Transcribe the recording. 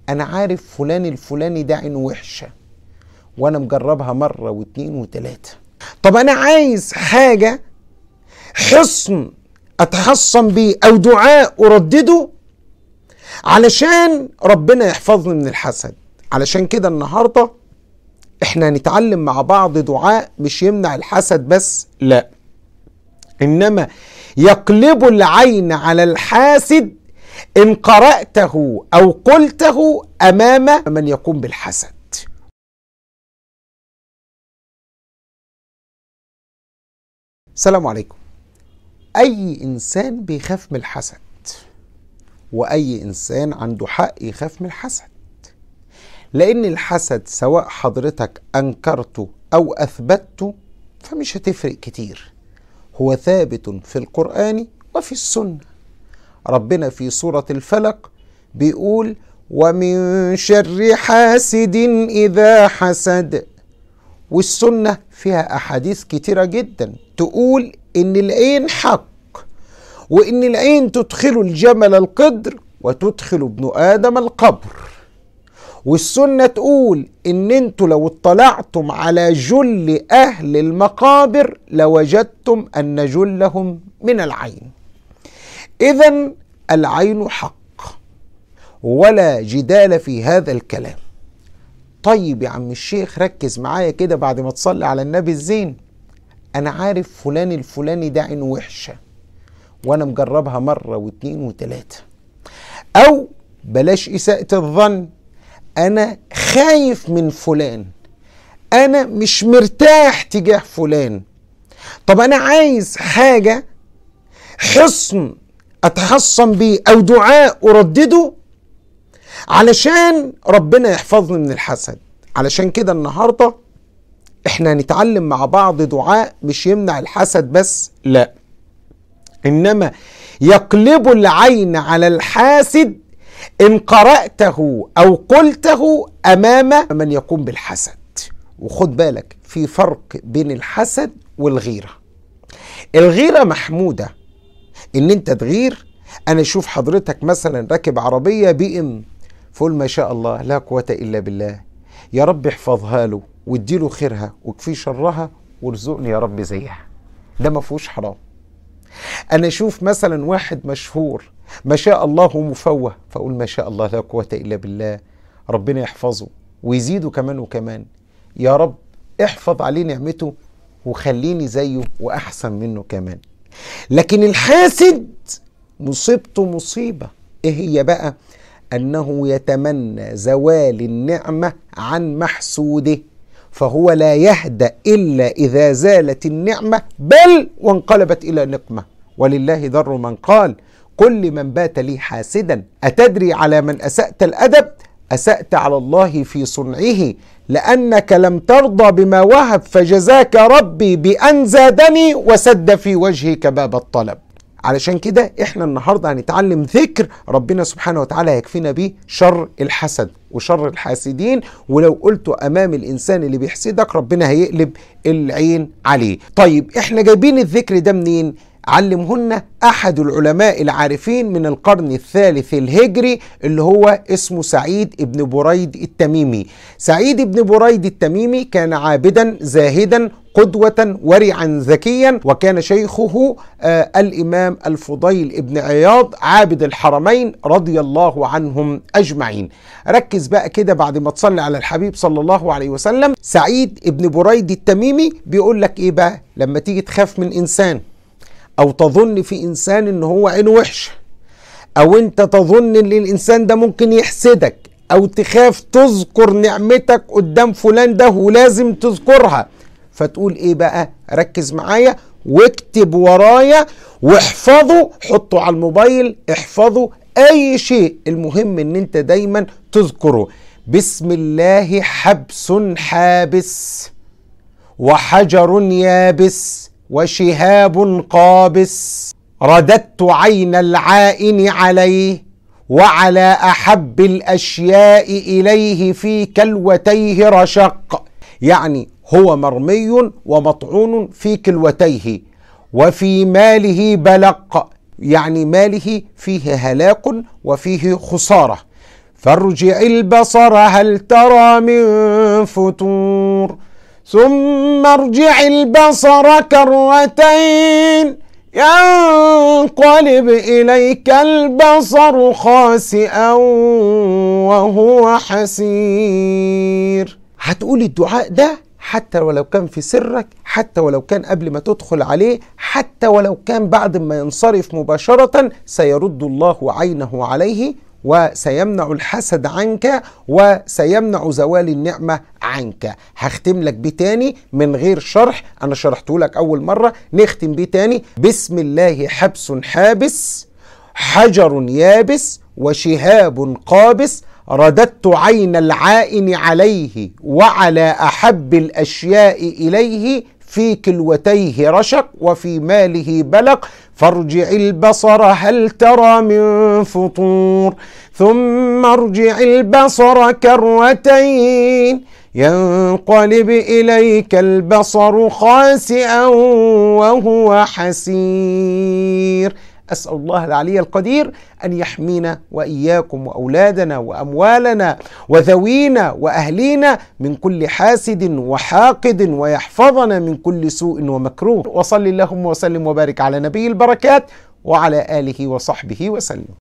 انا عارف فلان الفلاني ده عينه وحشه وانا مجربها مره واتنين وتلاته طب انا عايز حاجه حصن اتحصن بيه او دعاء اردده علشان ربنا يحفظني من الحسد علشان كده النهارده احنا هنتعلم مع بعض دعاء مش يمنع الحسد بس لا انما يقلب العين على الحاسد ان قراته او قلته امام من يقوم بالحسد السلام عليكم اي انسان بيخاف من الحسد واي انسان عنده حق يخاف من الحسد لان الحسد سواء حضرتك انكرته او اثبته فمش هتفرق كتير هو ثابت في القران وفي السنه ربنا في سوره الفلق بيقول ومن شر حاسد اذا حسد والسنه فيها احاديث كتيره جدا تقول ان العين حق وان العين تدخل الجمل القدر وتدخل ابن ادم القبر والسنه تقول ان انتوا لو اطلعتم على جل اهل المقابر لوجدتم ان جلهم من العين اذا العين حق ولا جدال في هذا الكلام طيب يا عم الشيخ ركز معايا كده بعد ما تصلي على النبي الزين انا عارف فلان الفلاني ده عينه وحشه وانا مجربها مره واتنين وتلاته او بلاش اساءه الظن انا خايف من فلان انا مش مرتاح تجاه فلان طب انا عايز حاجه حصن اتحصن بيه او دعاء اردده علشان ربنا يحفظني من الحسد علشان كده النهارده احنا هنتعلم مع بعض دعاء مش يمنع الحسد بس لا انما يقلب العين على الحاسد ان قراته او قلته امام من يقوم بالحسد وخد بالك في فرق بين الحسد والغيره الغيره محموده ان انت تغير انا اشوف حضرتك مثلا راكب عربيه بي ام فقول ما شاء الله لا قوه الا بالله يا رب احفظها له واديله خيرها واكفيه شرها وارزقني يا رب زيها ده ما فيهوش حرام انا اشوف مثلا واحد مشهور ما شاء الله مفوه فاقول ما شاء الله لا قوه الا بالله ربنا يحفظه ويزيده كمان وكمان يا رب احفظ عليه نعمته وخليني زيه واحسن منه كمان لكن الحاسد مصيبته مصيبه ايه هي بقى انه يتمنى زوال النعمه عن محسوده فهو لا يهدأ إلا إذا زالت النعمة بل وانقلبت إلى نقمة ولله ضر من قال كل من بات لي حاسدا أتدري على من أسأت الأدب أسأت على الله في صنعه لأنك لم ترضى بما وهب فجزاك ربي بأن زادني وسد في وجهك باب الطلب علشان كده احنا النهارده هنتعلم ذكر ربنا سبحانه وتعالى يكفينا بيه شر الحسد وشر الحاسدين ولو قلته امام الانسان اللي بيحسدك ربنا هيقلب العين عليه طيب احنا جايبين الذكر ده منين علمهن احد العلماء العارفين من القرن الثالث الهجري اللي هو اسمه سعيد ابن بريد التميمي سعيد ابن بريد التميمي كان عابدا زاهدا قدوة ورعا ذكيا وكان شيخه آه الإمام الفضيل ابن عياض عابد الحرمين رضي الله عنهم أجمعين ركز بقى كده بعد ما تصلي على الحبيب صلى الله عليه وسلم سعيد ابن بريد التميمي بيقول لك إيه بقى لما تيجي تخاف من إنسان أو تظن في إنسان إن هو عينه وحشة أو أنت تظن إن الإنسان ده ممكن يحسدك أو تخاف تذكر نعمتك قدام فلان ده ولازم تذكرها فتقول ايه بقى ركز معايا واكتب ورايا واحفظه حطه على الموبايل احفظه اي شيء المهم ان انت دايما تذكره بسم الله حبس حابس وحجر يابس وشهاب قابس رددت عين العائن عليه وعلى احب الاشياء اليه في كلوتيه رشق يعني هو مرمي ومطعون في كلوتيه وفي ماله بلق يعني ماله فيه هلاك وفيه خساره فارجع البصر هل ترى من فتور ثم ارجع البصر كرتين ينقلب إليك البصر خاسئا وهو حسير هتقول الدعاء ده حتى ولو كان في سرك حتى ولو كان قبل ما تدخل عليه حتى ولو كان بعد ما ينصرف مباشرة سيرد الله عينه عليه وسيمنع الحسد عنك وسيمنع زوال النعمة عنك هختم لك بيه تاني من غير شرح أنا شرحته لك أول مرة نختم بيه تاني بسم الله حبس حابس حجر يابس وشهاب قابس رددت عين العائن عليه وعلى أحب الأشياء إليه في كلوتيه رشق وفي ماله بلق فارجع البصر هل ترى من فطور ثم ارجع البصر كرتين ينقلب إليك البصر خاسئا وهو حسير أسأل الله العلي القدير أن يحمينا وإياكم وأولادنا وأموالنا وذوينا وأهلينا من كل حاسد وحاقد ويحفظنا من كل سوء ومكروه وصل اللهم وسلم وبارك على نبي البركات وعلى آله وصحبه وسلم